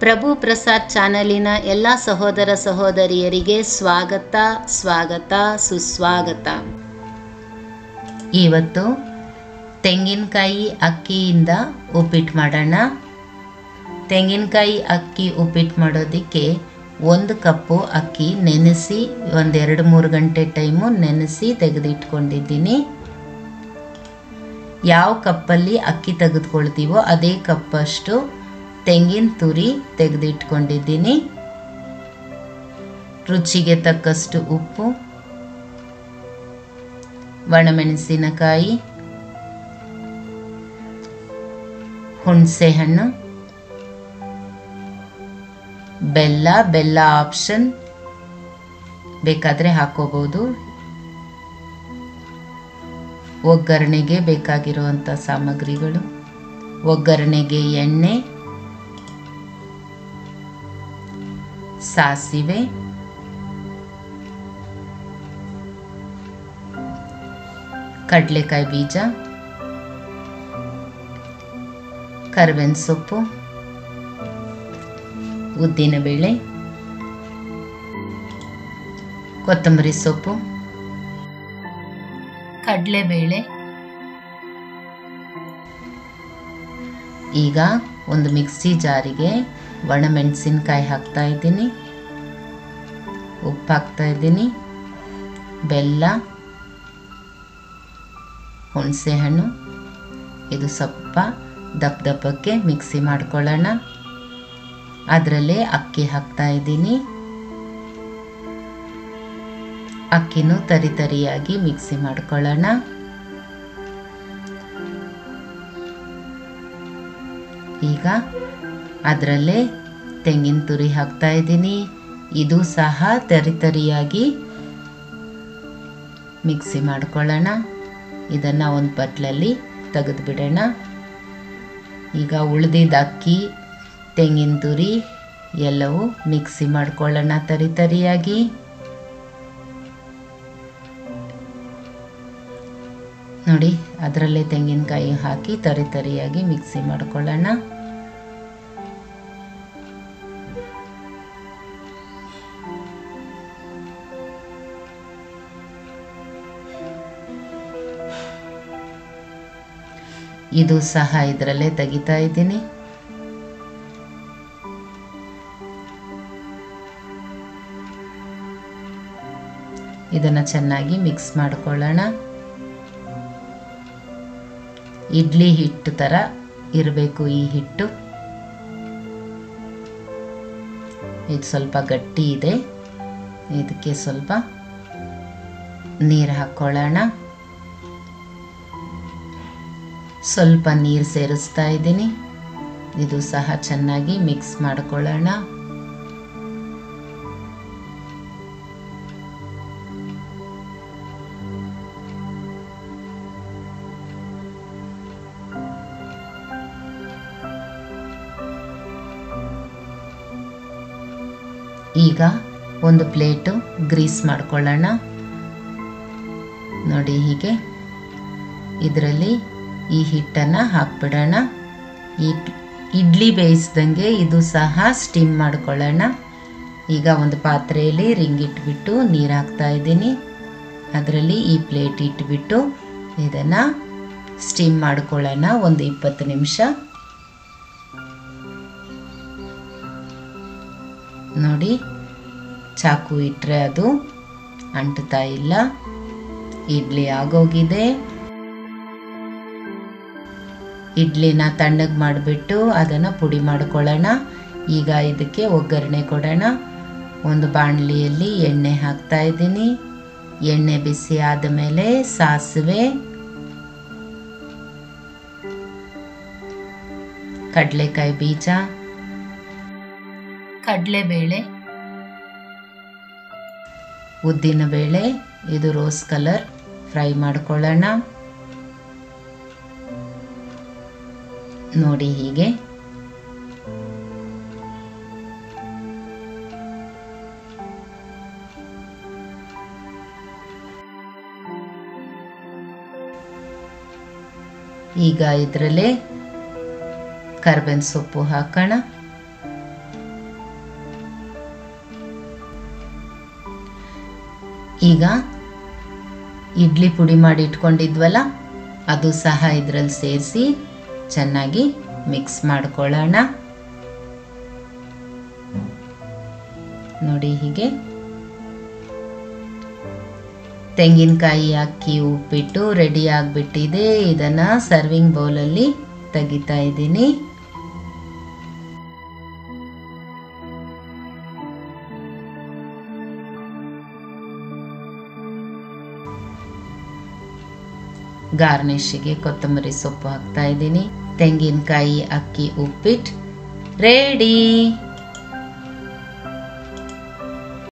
ಪ್ರಭು ಪ್ರಸಾದ್ ಚಾನಲಿನ ಎಲ್ಲ ಸಹೋದರ ಸಹೋದರಿಯರಿಗೆ ಸ್ವಾಗತ ಸ್ವಾಗತ ಸುಸ್ವಾಗತ ಇವತ್ತು ತೆಂಗಿನಕಾಯಿ ಅಕ್ಕಿಯಿಂದ ಉಪ್ಪಿಟ್ಟು ಮಾಡೋಣ ತೆಂಗಿನಕಾಯಿ ಅಕ್ಕಿ ಉಪ್ಪಿಟ್ಟು ಮಾಡೋದಕ್ಕೆ ಒಂದು ಕಪ್ಪು ಅಕ್ಕಿ ನೆನೆಸಿ ಒಂದೆರಡು ಮೂರು ಗಂಟೆ ಟೈಮು ನೆನೆಸಿ ತೆಗೆದಿಟ್ಕೊಂಡಿದ್ದೀನಿ ಯಾವ ಕಪ್ಪಲ್ಲಿ ಅಕ್ಕಿ ತೆಗೆದುಕೊಳ್ತೀವೋ ಅದೇ ಕಪ್ಪಷ್ಟು ತೆಂಗಿನ ತುರಿ ತೆಗೆದಿಟ್ಕೊಂಡಿದ್ದೀನಿ ರುಚಿಗೆ ತಕ್ಕಷ್ಟು ಉಪ್ಪು ಒಣಮೆಣಸಿನಕಾಯಿ ಹುಣಸೆ ಹಣ್ಣು ಬೆಲ್ಲ ಬೆಲ್ಲ ಆಪ್ಷನ್ ಬೇಕಾದರೆ ಹಾಕೋಬಹುದು ಒಗ್ಗರಣೆಗೆ ಬೇಕಾಗಿರುವಂಥ ಸಾಮಗ್ರಿಗಳು ಒಗ್ಗರಣೆಗೆ ಎಣ್ಣೆ ಸಾಸಿವೆ ಕಡಲೆಕಾಯಿ ಬೀಜ ಕರ್ಬೇವಿನ ಸೊಪ್ಪು ಉದ್ದಿನಬೇಳೆ ಕೊತ್ತಂಬರಿ ಸೊಪ್ಪು ಕಡಲೆಬೇಳೆ ಈಗ ಒಂದು ಮಿಕ್ಸಿ ಜಾರಿಗೆ ಒಣಮೆಣಸಿನ್ಕಾಯಿ ಹಾಕ್ತಾ ಇದ್ದೀನಿ ಉಪ್ಪು ಹಾಕ್ತಾ ಇದ್ದೀನಿ ಬೆಲ್ಲ ಹುಣಸೆ ಹಣ್ಣು ಇದು ಸ್ವಲ್ಪ ದಪ್ಪ ದಪ್ಪಕ್ಕೆ ಮಿಕ್ಸಿ ಮಾಡ್ಕೊಳ್ಳೋಣ ಅದರಲ್ಲೇ ಅಕ್ಕಿ ಹಾಕ್ತಾ ಇದ್ದೀನಿ ಅಕ್ಕಿನೂ ತರಿ ತರಿಯಾಗಿ ಮಿಕ್ಸಿ ಮಾಡ್ಕೊಳ್ಳೋಣ ಈಗ ಅದರಲ್ಲೇ ತೆಂಗಿನ ತುರಿ ಹಾಕ್ತಾ ಇದ್ದೀನಿ ಇದು ಸಹ ತರಿ ತರಿಯಾಗಿ ಮಿಕ್ಸಿ ಮಾಡ್ಕೊಳ್ಳೋಣ ಇದನ್ನು ಒಂದು ಬಟ್ಲಲ್ಲಿ ತೆಗೆದುಬಿಡೋಣ ಈಗ ಉಳಿದಿದ್ದ ಅಕ್ಕಿ ತೆಂಗಿನ ತುರಿ ಎಲ್ಲವೂ ಮಿಕ್ಸಿ ಮಾಡ್ಕೊಳ್ಳೋಣ ತರಿ ತರಿಯಾಗಿ ನೋಡಿ ಅದರಲ್ಲೇ ತೆಂಗಿನಕಾಯಿ ಹಾಕಿ ತರಿ ತರಿಯಾಗಿ ಮಿಕ್ಸಿ ಮಾಡ್ಕೊಳ್ಳೋಣ ಇದು ಸಹ ಇದರಲ್ಲೇ ತೆಗಿತಾ ಇದ್ದೀನಿ ಇದನ್ನು ಚೆನ್ನಾಗಿ ಮಿಕ್ಸ್ ಮಾಡ್ಕೊಳ್ಳೋಣ ಇಡ್ಲಿ ಹಿಟ್ಟು ಥರ ಇರಬೇಕು ಈ ಹಿಟ್ಟು ಇದು ಸ್ವಲ್ಪ ಗಟ್ಟಿ ಇದೆ ಇದಕ್ಕೆ ಸ್ವಲ್ಪ ನೀರು ಹಾಕ್ಕೊಳ್ಳೋಣ ಸ್ವಲ್ಪ ನೀರು ಸೇರಿಸ್ತಾ ಇದ್ದೀನಿ ಇದು ಸಹ ಚೆನ್ನಾಗಿ ಮಿಕ್ಸ್ ಮಾಡ್ಕೊಳ್ಳೋಣ ಈಗ ಒಂದು ಪ್ಲೇಟು ಗ್ರೀಸ್ ಮಾಡ್ಕೊಳ್ಳೋಣ ನೋಡಿ ಹೀಗೆ ಇದರಲ್ಲಿ ಈ ಹಿಟ್ಟನ್ನು ಹಾಕ್ಬಿಡೋಣ ಈ ಇಡ್ಲಿ ಬೇಯಿಸ್ದಂಗೆ ಇದು ಸಹ ಸ್ಟೀಮ್ ಮಾಡ್ಕೊಳ್ಳೋಣ ಈಗ ಒಂದು ಪಾತ್ರೆಯಲ್ಲಿ ರಿಂಗ್ ಇಟ್ಬಿಟ್ಟು ನೀರು ಹಾಕ್ತಾ ಇದ್ದೀನಿ ಅದರಲ್ಲಿ ಈ ಪ್ಲೇಟ್ ಇಟ್ಬಿಟ್ಟು ಇದನ್ನು ಸ್ಟೀಮ್ ಮಾಡ್ಕೊಳ್ಳೋಣ ಒಂದು ಇಪ್ಪತ್ತು ನಿಮಿಷ ನೋಡಿ ಚಾಕು ಇಟ್ಟರೆ ಅದು ಅಂಟುತ್ತಾ ಇಲ್ಲ ಇಡ್ಲಿ ಆಗೋಗಿದೆ ಇಡ್ಲಿನ ತಣ್ಣಗೆ ಮಾಡಿಬಿಟ್ಟು ಅದನ್ನು ಪುಡಿ ಮಾಡ್ಕೊಳ್ಳೋಣ ಈಗ ಇದಕ್ಕೆ ಒಗ್ಗರಣೆ ಕೊಡೋಣ ಒಂದು ಬಾಣಲಿಯಲ್ಲಿ ಎಣ್ಣೆ ಹಾಕ್ತಾ ಇದ್ದೀನಿ ಎಣ್ಣೆ ಬಿಸಿ ಆದಮೇಲೆ ಸಾಸಿವೆ ಕಡಲೆಕಾಯಿ ಬೀಜ ಕಡಲೆಬೇಳೆ ಉದ್ದಿನಬೇಳೆ ಇದು ರೋಸ್ ಕಲರ್ ಫ್ರೈ ಮಾಡ್ಕೊಳ್ಳೋಣ ನೋಡಿ ಹೀಗೆ ಈಗ ಇದರಲ್ಲೇ ಕರ್ಬೇವಿನ ಸೊಪ್ಪು ಹಾಕೋಣ ಈಗ ಇಡ್ಲಿ ಪುಡಿ ಮಾಡಿ ಇಟ್ಕೊಂಡಿದ್ವಲ್ಲ ಅದು ಸಹ ಇದರಲ್ಲಿ ಸೇರಿಸಿ ಚೆನ್ನಾಗಿ ಮಿಕ್ಸ್ ಮಾಡ್ಕೊಳ್ಳೋಣ ನೋಡಿ ಹೀಗೆ ತೆಂಗಿನಕಾಯಿ ಅಕ್ಕಿ ಉಪ್ಪಿಟ್ಟು ರೆಡಿ ಆಗಿಬಿಟ್ಟಿದೆ ಇದನ್ನು ಸರ್ವಿಂಗ್ ಬೌಲಲ್ಲಿ ತೆಗಿತಾ ಇದ್ದೀನಿ ಗಾರ್ನಿಷಿಗೆ ಕೊತ್ತಂಬರಿ ಸೊಪ್ಪು ಹಾಕ್ತಾ ಇದ್ದೀನಿ ತೆಂಗಿನಕಾಯಿ ಅಕ್ಕಿ ಉಪ್ಪಿಟ್ಟು ರೆಡಿ